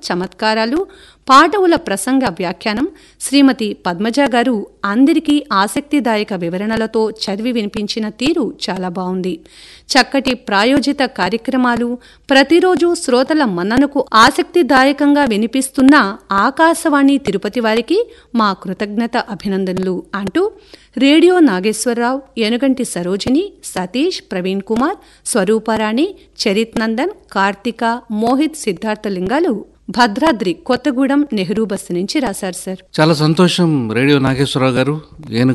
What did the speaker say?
చమత్కారాలు పాటవుల ప్రసంగ వ్యాఖ్యానం శ్రీమతి పద్మజ గారు అందరికీ ఆసక్తిదాయక వివరణలతో చదివి వినిపించిన తీరు చాలా బాగుంది చక్కటి ప్రాయోజిత కార్యక్రమాలు ప్రతిరోజు శ్రోతల మన్ననకు ఆసక్తిదాయకంగా వినిపిస్తున్న ఆకాశవాణి తిరుపతి వారికి మా కృతజ్ఞత అభినందనలు అంటూ రేడియో నాగేశ్వరరావు ఏనుగంటి సరోజిని సతీష్ ప్రవీణ్ కుమార్ స్వరూపారాణి చరిత్ నందన్ కార్తిక మోహిత్ సిద్ధార్థ లింగాలు భద్రాద్రి కొత్తగూడెం నెహ్రూ బస్సు నుంచి రాశారు సార్ చాలా సంతోషం రేడియో నాగేశ్వరరావు గారు ఏను